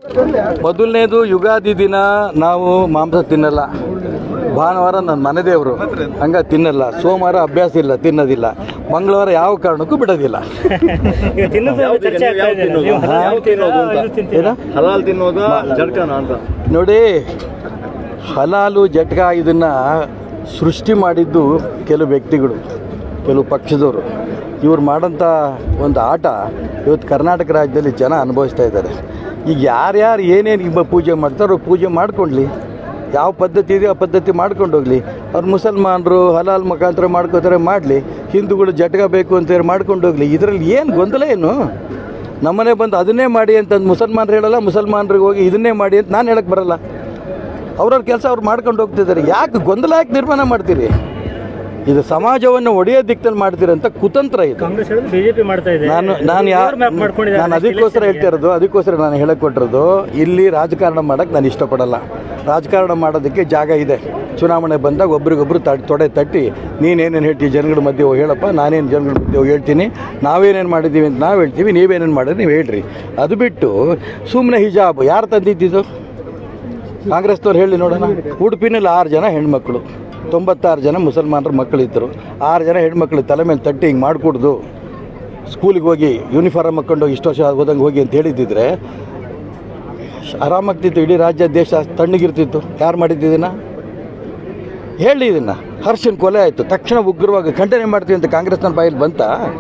ಮೊದಲನೇದು ಯುಗಾದಿ ದಿನ ನಾವು ಮಾಂಸ ತಿನ್ನಲ್ಲ ಭಾನುವಾರ ನನ್ನ ಮನೆ ದೇವರು ಹಂಗ ತಿನ್ನಲ್ಲ ಸೋಮವಾರ ಅಭ್ಯಾಸ ಇಲ್ಲ ತಿನ್ನೋದಿಲ್ಲ ಮಂಗಳವಾರ ಯಾವ ಕಾರಣಕ್ಕೂ ಬಿಡೋದಿಲ್ಲ ಈಗ ತಿನ್ನೋದು ಚರ್ಚೆ ಆಗ್ತಾ ಇದೆ ಅಲ್ಲ? ನೀವು ಹಲಾಲ್ ಯಾವ್ದು ತಿಂತೀರಾ? ತಿನ್ನೋದು ಅಂತ? ಇದು ತಿಂತೀರಾ? ಏನ? ಹಲಾಲ್ ತಿನ್ನೋದಾ ಜಡ್ಕನ ಅಂತ ನೋಡಿ ಹಲಾಲು ಜಟ್ಕ ಇದನ್ನು ಸೃಷ್ಟಿ ಮಾಡಿದ್ದು ಕೆಲವು ವ್ಯಕ್ತಿಗಳು ಕೆಲವು ಪಕ್ಷದವರು ಇವ್ರು ಮಾಡೋಂಥ ಒಂದು ಆಟ ಇವತ್ತು ಕರ್ನಾಟಕ ರಾಜ್ಯದಲ್ಲಿ ಜನ ಅನುಭವಿಸ್ತಾ ಇದ್ದಾರೆ ಈಗ ಯಾರ್ಯಾರು ಏನೇನು ಈಗ ಪೂಜೆ ಮಾಡ್ತಾರೋ ಪೂಜೆ ಮಾಡ್ಕೊಳ್ಳಿ ಯಾವ ಪದ್ಧತಿ ಇದೆಯೋ ಆ ಪದ್ಧತಿ ಮಾಡ್ಕೊಂಡು ಹೋಗಲಿ ಅವ್ರು ಮುಸಲ್ಮಾನರು ಹಲಾಲ್ ಮುಖಾಂತರ ಮಾಡ್ಕೋತಾರೆ ಮಾಡಲಿ ಹಿಂದೂಗಳು ಜಟ್ಕ ಬೇಕು ಅಂತೇಳಿ ಮಾಡ್ಕೊಂಡು ಹೋಗಲಿ ಇದರಲ್ಲಿ ಏನು ಗೊಂದಲ ಏನು ನಮ್ಮನೆ ಬಂದು ಅದನ್ನೇ ಮಾಡಿ ಅಂತಂದು ಮುಸಲ್ಮಾನರು ಹೇಳಲ್ಲ ಮುಸಲ್ಮಾನರಿಗೆ ಹೋಗಿ ಇದನ್ನೇ ಮಾಡಿ ಅಂತ ನಾನು ಹೇಳಕ್ಕೆ ಬರಲ್ಲ ಅವ್ರವ್ರ ಕೆಲಸ ಅವ್ರು ಮಾಡ್ಕೊಂಡು ಹೋಗ್ತಿದ್ದಾರೆ ಯಾಕೆ ಗೊಂದಲ ಯಾಕೆ ನಿರ್ಮಾಣ ಮಾಡ್ತೀರಿ ಇದು ಸಮಾಜವನ್ನು ಒಡೆಯೋ ದಿಕ್ಕಲ್ಲಿ ಮಾಡ್ತೀರಂತ ಕುತಂತ್ರ ಇದು ಕಾಂಗ್ರೆಸ್ ಹೇಳೋದು ಬಿಜೆಪಿ ಮಾಡ್ತಾ ಇದೆ ನಾನು ನಾನು ಯಾ Road map ಮಾಡ್ಕೊಂಡಿದ್ದಾರೆ. ನಾನು ಅದಕ್ಕೋಸ್ಕರ ಹೇಳ್ತಾ ಇರೋದು ಅದಕ್ಕೋಸ್ಕರ ನಾನು ಹೇಳಕ್ ಕೊಟ್ಟಿರೋದು ಇಲ್ಲಿ ರಾಜಕಾರಣ ಮಾಡಕ್ಕೆ ನಾನು ಇಷ್ಟಪಡಲ್ಲ ರಾಜಕಾರಣ ಮಾಡೋದಕ್ಕೆ ಜಾಗ ಇದೆ ಚುನಾವಣೆ ಬಂದಾಗ ಒಬ್ರಿಗೊಬ್ರು ತಡ್ ತೊಡೆ ತಟ್ಟಿ ನೀನೇನೇನು ಹೇಳ್ತೀವಿ ಜನಗಳ ಮಧ್ಯೆ ಹೋಗಿ ಹೇಳಪ್ಪ ನಾನೇನು ಜನಗಳ ಮಧ್ಯೆ ಹೋಗಿ ಹೇಳ್ತೀನಿ ನಾವೇನೇನು ಮಾಡಿದ್ದೀವಿ ಅಂತ ನಾವು ಹೇಳ್ತೀವಿ ನೀವೇನೇನು ಮಾಡಿದ್ರೆ ನೀವು ಹೇಳ್ರಿ ಅದು ಬಿಟ್ಟು ಸುಮ್ಮನೆ ಹಿಜಾಬ್ ಯಾರು ತಂದಿದ್ದಿದ್ದು ಕಾಂಗ್ರೆಸ್ನವ್ರು ಹೇಳಿ ನೋಡೋಣ ಉಡುಪಿನಲ್ಲಿ ಆರು ಜನ ಹೆಣ್ಮಕ್ಳು ತೊಂಬತ್ತಾರು ಜನ ಮುಸಲ್ಮಾನರ ಮಕ್ಕಳಿದ್ದರು ಆರು ಜನ ಹೆಣ್ಮಕ್ಳು ತಲೆ ಮೇಲೆ ತಟ್ಟಿ ಹಿಂಗೆ ಮಾಡಿಕೊಡ್ದು ಸ್ಕೂಲಿಗೆ ಹೋಗಿ ಯೂನಿಫಾರ್ಮ್ ಹಾಕ್ಕೊಂಡು ಹೋಗಿ ಇಷ್ಟು ವರ್ಷ ಹೋದಂಗೆ ಹೋಗಿ ಅಂತ ಹೇಳಿದ್ದಿದ್ರೆ ಆರಾಮಾಗ್ತಿತ್ತು ಇಡೀ ರಾಜ್ಯ ದೇಶ ತಣ್ಣಗಿರ್ತಿತ್ತು ಯಾರು ಮಾಡಿದ್ದಿದ್ದನ್ನ ಹೇಳಿ ಇದನ್ನ ಹರ್ಷನ್ ಕೊಲೆ ಆಯಿತು ತಕ್ಷಣ ಉಗ್ರವಾಗಿ ಖಂಡನೆ ಮಾಡ್ತೀವಿ ಅಂತ ಕಾಂಗ್ರೆಸ್ನ ಬಾಯಲ್ಲಿ ಬಂತ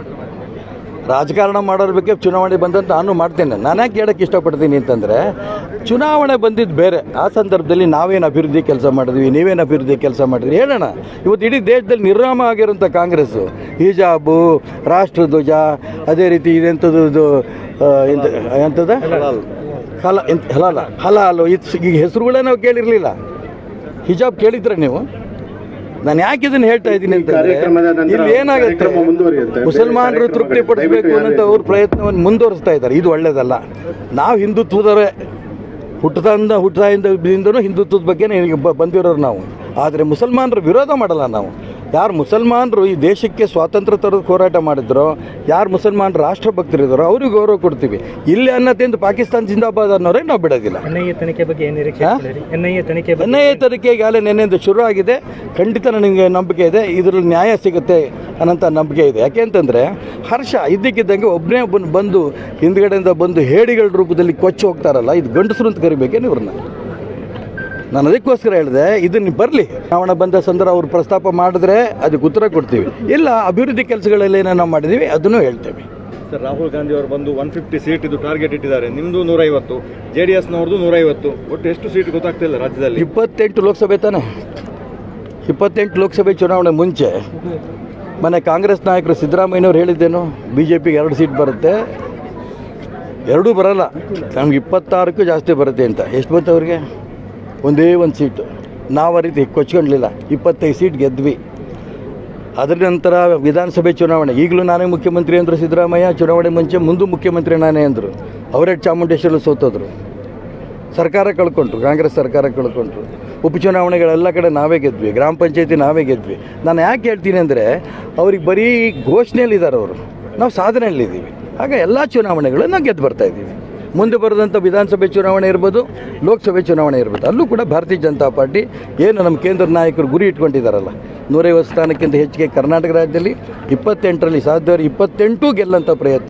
ರಾಜಕಾರಣ ಮಾಡೋರ ಬಗ್ಗೆ ಚುನಾವಣೆ ಬಂದಂತ ನಾನು ಮಾಡ್ತೇನೆ ನಾನು ಯಾಕೆ ಹೇಳಕ್ಕೆ ಇಷ್ಟಪಡ್ತೀನಿ ಅಂತಂದರೆ ಚುನಾವಣೆ ಬಂದಿದ್ದು ಬೇರೆ ಆ ಸಂದರ್ಭದಲ್ಲಿ ನಾವೇನು ಅಭಿವೃದ್ಧಿ ಕೆಲಸ ಮಾಡಿದ್ವಿ ನೀವೇನು ಅಭಿವೃದ್ಧಿ ಕೆಲಸ ಮಾಡಿದ್ವಿ ಹೇಳೋಣ ಇವತ್ತು ಇಡೀ ದೇಶದಲ್ಲಿ ನಿರ್ನಾಮ ಆಗಿರೋಂಥ ಕಾಂಗ್ರೆಸ್ಸು ಹಿಜಾಬು ರಾಷ್ಟ್ರಧ್ವಜ ಅದೇ ರೀತಿ ಇದೆಂಥದ್ದು ಇದು ಆ, ಎಂತ ಎಂಥದ ಹಲ ಎಂತ ಹಲಾಲ ಹಲಾಲು ಇದು ಈಗ ಹೆಸರುಗಳೇ ನಾವು ಕೇಳಿರಲಿಲ್ಲ ಹಿಜಾಬ್ ಕೇಳಿದ್ರೆ ನೀವು ನಾನು ಯಾಕೆ ಇದನ್ನ ಹೇಳ್ತಾ ಇದ್ದೀನಿ ಅಂತಂದ್ರೆ ಇಲ್ಲಿ ಏನಾಗುತ್ತೆ ಮುಸಲ್ಮಾನರು ತೃಪ್ತಿ ಪಡಿಸಬೇಕು ಅನ್ನೋ ಅವ್ರ ಪ್ರಯತ್ನವನ್ನು ಮುಂದುವರಿಸ್ತಾ ಇದ್ದಾರೆ ಇದು ಒಳ್ಳೇದಲ್ಲ ನಾವು ಹಿಂದುತ್ವದವರೇ ಹುಟ್ಟದಿಂದ ಹುಟ್ಟದಾಯಿಂದನೂ ಹಿಂದುತ್ವದ ಬಗ್ಗೆ ಈಗ ಬ- ಬಂದಿರೋರು ನಾವು ಆದರೆ ಮುಸಲ್ಮಾನರು ವಿರೋಧ ಮಾಡಲ್ಲ ನಾವು ಯಾರು ಮುಸಲ್ಮಾನರು ಈ ದೇಶಕ್ಕೆ ಸ್ವಾತಂತ್ರ್ಯ ತರೋದು ಹೋರಾಟ ಮಾಡಿದ್ರೋ ಯಾರು ಮುಸಲ್ಮಾನರು ರಾಷ್ಟ್ರಭಕ್ತರಿದ್ದಾರೋ ಅವ್ರಿಗೆ ಗೌರವ ಕೊಡ್ತೀವಿ ಇಲ್ಲಿ ಅನ್ನ ತಿಂದು ಪಾಕಿಸ್ತಾನ ಜಿಂದಾಬಾದ್ ಅನ್ನೋರೇ ನಾವು ಬಿಡೋದಿಲ್ಲ ಎನ್ಐಎ ತನಿಖೆ ಬಗ್ಗೆ ಏನ್ ನಿರೀಕ್ಷೆ ಹಾ? ಎನ್ಐಎ ತನಿಖೆ ಬಗ್ಗೆ ಎನ್ಐಎ ತನಿಖೆ ಈಗಾಗಲೇ ನಿನ್ನೆಯಿಂದ ಶುರು ಆಗಿದೆ ಖಂಡಿತ ನನಗೆ ನಂಬಿಕೆ ಇದೆ ಇದರಲ್ಲಿ ನ್ಯಾಯ ಸಿಗುತ್ತೆ ಅನ್ನೋಂಥ ನಂಬಿಕೆ ಇದೆ ಯಾಕೆ ಅಂತಂದರೆ ಹರ್ಷ ಇದ್ದಕ್ಕಿದ್ದಂಗೆ ಒಬ್ಬನೇ ಒಬ್ಬನು ಬಂದು ಹಿಂದ್ಗಡೆಯಿಂದ ಬಂದು ಹೇಡಿಗಳ ರೂಪದಲ್ಲಿ ಕೊಚ್ಚಿ ಹೋಗ್ತಾರಲ್ಲ ಇದು ಗಂಡಸರು ಅಂತ ಕರಿಬೇಕೇನು ಇವ್ರನ್ನ ನಾನು ಅದಕ್ಕೋಸ್ಕರ ಹೇಳಿದೆ ಇದನ್ನು ಬರಲಿ ಚುನಾವಣೆ ಬಂದ ಸಂದರ್ಭ ಅವ್ರು ಪ್ರಸ್ತಾಪ ಮಾಡಿದ್ರೆ ಅದಕ್ಕೆ ಉತ್ತರ ಕೊಡ್ತೀವಿ ಇಲ್ಲ ಅಭಿವೃದ್ಧಿ ಕೆಲಸಗಳಲ್ಲಿ ಏನೋ ನಾವು ಮಾಡಿದ್ದೀವಿ ಅದನ್ನು ಹೇಳ್ತೇವೆ ಸರ್ ರಾಹುಲ್ ಗಾಂಧಿ ಅವರು ಬಂದು ಒನ್ ಫಿಫ್ಟಿ ಸೀಟ್ ಇದು ಟಾರ್ಗೆಟ್ ಇಟ್ಟಿದ್ದಾರೆ ನಿಮ್ದು ನೂರೈವತ್ತು ಜೆ ಡಿ ಎಸ್ನವ್ರದ್ದು ನೂರೈವತ್ತು ಒಟ್ಟು ಎಷ್ಟು ಸೀಟ್ ಗೊತ್ತಾಗ್ತಿಲ್ಲ ರಾಜ್ಯದಲ್ಲಿ ಇಪ್ಪತ್ತೆಂಟು ಲೋಕಸಭೆ ತಾನೆ ಇಪ್ಪತ್ತೆಂಟು ಲೋಕಸಭೆ ಚುನಾವಣೆ ಮುಂಚೆ ಮೊನ್ನೆ ಕಾಂಗ್ರೆಸ್ ನಾಯಕರು ಸಿದ್ದರಾಮಯ್ಯನವ್ರು ಹೇಳಿದ್ದೇನು ಬಿ ಜೆ ಪಿಗೆ ಎರಡು ಸೀಟ್ ಬರುತ್ತೆ ಎರಡೂ ಬರಲ್ಲ ನಮ್ಗೆ ಇಪ್ಪತ್ತಾರಕ್ಕೂ ಜಾಸ್ತಿ ಬರುತ್ತೆ ಅಂತ ಎಷ್ಟು ಬಂತು ಅವ್ರಿಗೆ ಒಂದೇ ಒಂದು ಸೀಟು ನಾವು ಆ ರೀತಿ ಕೊಚ್ಕೊಂಡ್ಲಿಲ್ಲ ಇಪ್ಪತ್ತೈದು ಸೀಟ್ ಗೆದ್ವಿ ಅದರ ನಂತರ ವಿಧಾನಸಭೆ ಚುನಾವಣೆ ಈಗಲೂ ನಾನೇ ಮುಖ್ಯಮಂತ್ರಿ ಅಂದರು ಸಿದ್ದರಾಮಯ್ಯ ಚುನಾವಣೆ ಮುಂಚೆ ಮುಂದೂ ಮುಖ್ಯಮಂತ್ರಿ ನಾನೇ ಅಂದರು ಅವರೇ ಚಾಮುಂಡೇಶ್ವರಿ ಸೋತೋದ್ರು ಸರ್ಕಾರ ಕಳ್ಕೊಂಡ್ರು ಕಾಂಗ್ರೆಸ್ ಸರ್ಕಾರ ಕಳ್ಕೊಂಡ್ರು ಉಪಚುನಾವಣೆಗಳೆಲ್ಲ ಕಡೆ ನಾವೇ ಗೆದ್ವಿ ಗ್ರಾಮ ಪಂಚಾಯತಿ ನಾವೇ ಗೆದ್ವಿ ನಾನು ಯಾಕೆ ಹೇಳ್ತೀನಿ ಅಂದರೆ ಅವ್ರಿಗೆ ಬರೀ ಘೋಷಣೆಯಲ್ಲಿದ್ದಾರೆ ಅವರು ನಾವು ಸಾಧನೆಯಲ್ಲಿದ್ದೀವಿ ಆಗ ಎಲ್ಲ ಚುನಾವಣೆಗಳು ನಾವು ಗೆದ್ದು ಬರ್ತಾ ಇದ್ದೀವಿ ಮುಂದೆ ಬರೋದಂಥ ವಿಧಾನಸಭೆ ಚುನಾವಣೆ ಇರ್ಬೋದು ಲೋಕಸಭೆ ಚುನಾವಣೆ ಇರ್ಬೋದು ಅಲ್ಲೂ ಕೂಡ ಭಾರತೀಯ ಜನತಾ ಪಾರ್ಟಿ ಏನು ನಮ್ಮ ಕೇಂದ್ರ ನಾಯಕರು ಗುರಿ ಇಟ್ಕೊಂಡಿದ್ದಾರಲ್ಲ ನೂರೈವತ್ತು ಸ್ಥಾನಕ್ಕಿಂತ ಹೆಚ್ಚಿಗೆ ಕರ್ನಾಟಕ ರಾಜ್ಯದಲ್ಲಿ ಇಪ್ಪತ್ತೆಂಟರಲ್ಲಿ ಸಾಧ್ಯವಾದ್ರೆ ಇಪ್ಪತ್ತೆಂಟು ಗೆಲ್ಲಂಥ ಪ್ರಯತ್ನ